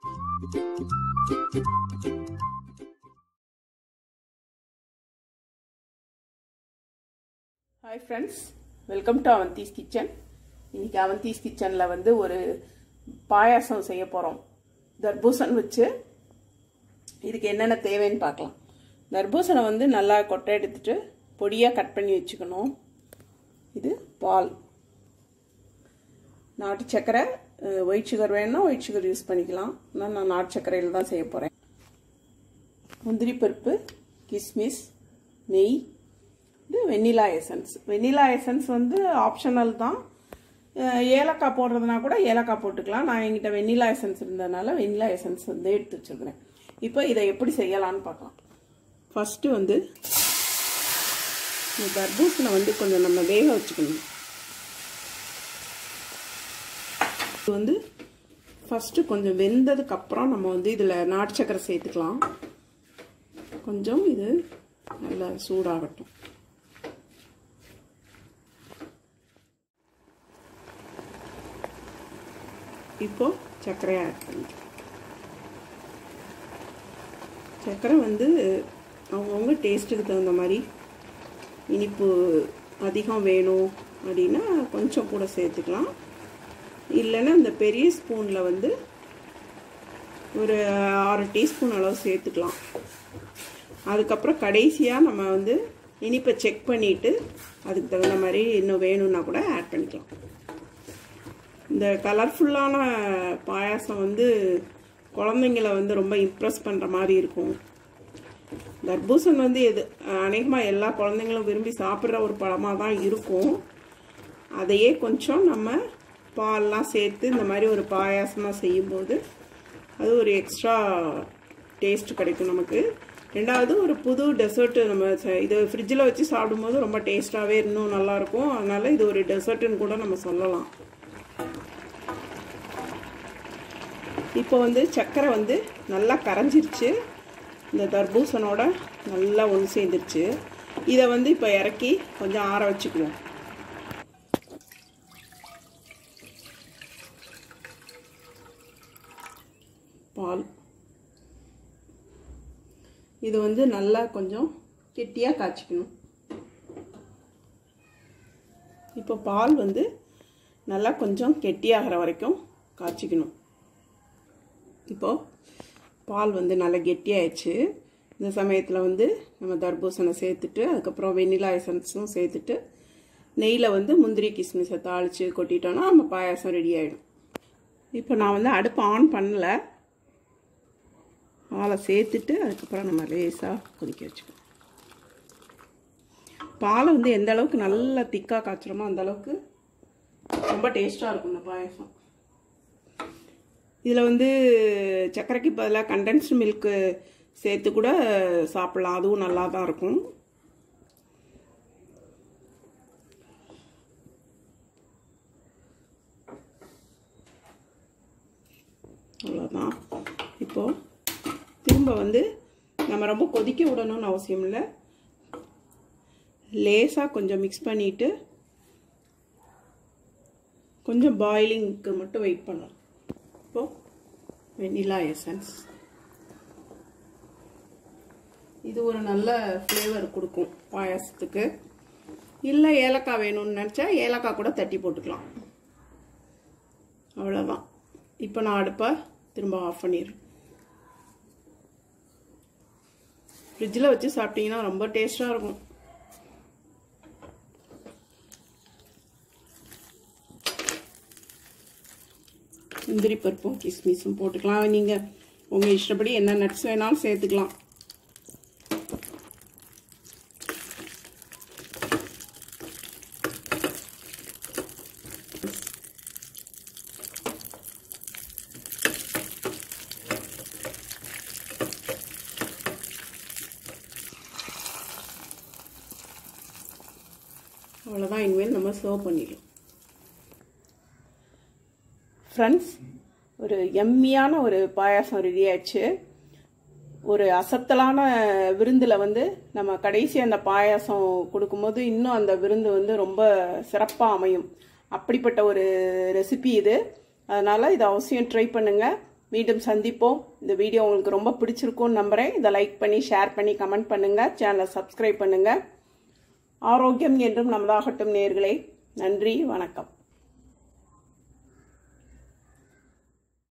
hi friends welcome to Avanthi's kitchen இன்னைக்கு அவந்தீஸ் கிச்சனில் வந்து ஒரு பாயாசம் செய்ய போகிறோம் தர்பூசன் வச்சு இதுக்கு என்னென்ன தேவைன்னு பார்க்கலாம் தர்பூசனை வந்து நல்லா கொட்டை எடுத்துட்டு பொடியாக கட் பண்ணி வச்சுக்கணும் இது பால் நாட்டு சக்கரை ஒயிட் சுகர் வேணும்னா ஒயிட் சுகர் யூஸ் பண்ணிக்கலாம் ஆனால் நான் நாட்டு சர்க்கரையில் தான் செய்ய போகிறேன் முந்திரி பருப்பு கிஸ்மிஸ் நெய் இது வெண்ணிலா எசன்ஸ் வெண்ணிலா எசன்ஸ் வந்து ஆப்ஷனல் தான் ஏலக்காய் போடுறதுனா கூட ஏலக்காய் போட்டுக்கலாம் நான் என்கிட்ட வெண்ணிலா எசன்ஸ் இருந்ததுனால வெண்ணிலா எசன்ஸ் வந்து எடுத்து வச்சுருக்கிறேன் இப்போ இதை எப்படி செய்யலான்னு பார்க்கலாம் ஃபஸ்ட்டு வந்து இந்த தர்பூசனை வந்து கொஞ்சம் நம்ம வேக வச்சுக்கணும் இது வந்து ஃபஸ்ட்டு கொஞ்சம் வெந்ததுக்கப்புறம் நம்ம வந்து இதில் நாட்டு சக்கரை சேர்த்துக்கலாம் கொஞ்சம் இது நல்லா சூடாகட்டும் இப்போ சர்க்கரையை ஆட் பண்ணிக்கலாம் சர்க்கரை வந்து அவங்கவுங்க டேஸ்ட்டுக்கு தகுந்த மாதிரி இனிப்பு அதிகம் வேணும் அப்படின்னா கொஞ்சம் கூட சேர்த்துக்கலாம் இல்லைன்னா இந்த பெரிய ஸ்பூனில் வந்து ஒரு ஆறு டீஸ்பூன் அளவு சேர்த்துக்கலாம் அதுக்கப்புறம் கடைசியாக நம்ம வந்து இனிப்பை செக் பண்ணிவிட்டு அதுக்கு தகுந்த மாதிரி இன்னும் வேணும்னா கூட ஆட் பண்ணிக்கலாம் இந்த கலர்ஃபுல்லான பாயாசம் வந்து குழந்தைங்கள வந்து ரொம்ப இம்ப்ரெஸ் பண்ணுற மாதிரி இருக்கும் தர்பூசன் வந்து எது அநேகமாக எல்லா குழந்தைங்களும் விரும்பி சாப்பிட்ற ஒரு பழமாக தான் இருக்கும் அதையே கொஞ்சம் நம்ம பால்லாம் சேர்த்து இந்த மாதிரி ஒரு பாயாசமாக செய்யும்போது அது ஒரு எக்ஸ்ட்ரா டேஸ்ட் கிடைக்கும் நமக்கு ரெண்டாவது ஒரு புது டெசர்ட்டு நம்ம இது ஃப்ரிட்ஜில் வச்சு சாப்பிடும்போது ரொம்ப டேஸ்ட்டாகவே இன்னும் நல்லாயிருக்கும் அதனால் இது ஒரு டெசர்ட்டுன்னு கூட நம்ம சொல்லலாம் இப்போ வந்து சர்க்கரை வந்து நல்லா கரைஞ்சிருச்சு இந்த தர்பூசனோட நல்லா ஒன்று சேர்ந்துருச்சு இதை வந்து இப்போ இறக்கி கொஞ்சம் ஆற வச்சுக்குவோம் பால் இது வந்து நல்லா கொஞ்சம் கெட்டியாக காய்ச்சிக்கணும் இப்போ பால் வந்து நல்லா கொஞ்சம் கெட்டியாகிற வரைக்கும் காய்ச்சிக்கணும் இப்போது பால் வந்து நல்லா கெட்டியாயிடுச்சு இந்த சமயத்தில் வந்து நம்ம தர்பூசனை சேர்த்துட்டு அதுக்கப்புறம் வெண்ணிலா எசன்ஸும் சேர்த்துட்டு நெய்யில் வந்து முந்திரி கிஸ்மிஸை தாளித்து கொட்டிட்டோன்னா நம்ம பாயாசம் ரெடி ஆகிடும் இப்போ நான் வந்து அடுப்பு ஆன் பண்ணல பாலை சேர்த்துட்டு அதுக்கப்புறம் நம்ம லேசாக கொதிக்க வச்சுக்கணும் பாலை வந்து எந்த அளவுக்கு நல்லா திக்காக காய்ச்சுறோமோ அந்த அளவுக்கு ரொம்ப டேஸ்ட்டாக இருக்கும் இந்த பாயசம் இதில் வந்து சர்க்கரைக்கு பதிலாக கண்டென்ஸ்டு மில்க்கு சேர்த்து கூட சாப்பிட்லாம் அதுவும் நல்லா தான் இருக்கும் அவ்வளோதான் இப்போது திரும்ப வந்து நம்ம ரொம்ப கொதிக்க விடணும்னு அவசியம் இல்லை லேசாக கொஞ்சம் மிக்ஸ் பண்ணிவிட்டு கொஞ்சம் பாயிலிங்க்கு மட்டும் வெயிட் பண்ணலாம் இப்போது வெனிலா எசன்ஸ் இது ஒரு நல்ல ஃப்ளேவர் கொடுக்கும் பாயாசத்துக்கு இல்லை ஏலக்காய் வேணும்னு நினச்சா ஏலக்காய் கூட தட்டி போட்டுக்கலாம் அவ்வளோதான் இப்போ நான் அடுப்பை திரும்ப ஆஃப் பண்ணிடுறேன் ஃப்ரிட்ஜில் வச்சு சாப்பிட்டீங்கன்னா ரொம்ப டேஸ்ட்டாக இருக்கும் முந்திரி பருப்பும் கிஸ்மிஸும் போட்டுக்கலாம் நீங்கள் உங்கள் இஷ்டப்படி என்ன நட்ஸ் வேணாலும் சேர்த்துக்கலாம் அவ்வளோதான் இனிமேல் நம்ம சர்வ் பண்ணிடலாம் ஃப்ரெண்ட்ஸ் ஒரு எம்மியான ஒரு பாயாசம் ரெடி ஆயிடுச்சு ஒரு அசத்தலான விருந்தில் வந்து நம்ம கடைசி அந்த பாயாசம் கொடுக்கும்போது இன்னும் அந்த விருந்து வந்து ரொம்ப சிறப்பாக அமையும் அப்படிப்பட்ட ஒரு ரெசிபி இது அதனால் இதை அவசியம் ட்ரை பண்ணுங்கள் மீண்டும் சந்திப்போம் இந்த வீடியோ உங்களுக்கு ரொம்ப பிடிச்சிருக்கும்னு நம்புகிறேன் இதை லைக் பண்ணி ஷேர் பண்ணி கமெண்ட் பண்ணுங்கள் சேனலை சப்ஸ்கிரைப் பண்ணுங்கள் ஆரோக்கியம் என்றும் நமதாகட்டும் நேர்களே நன்றி வணக்கம்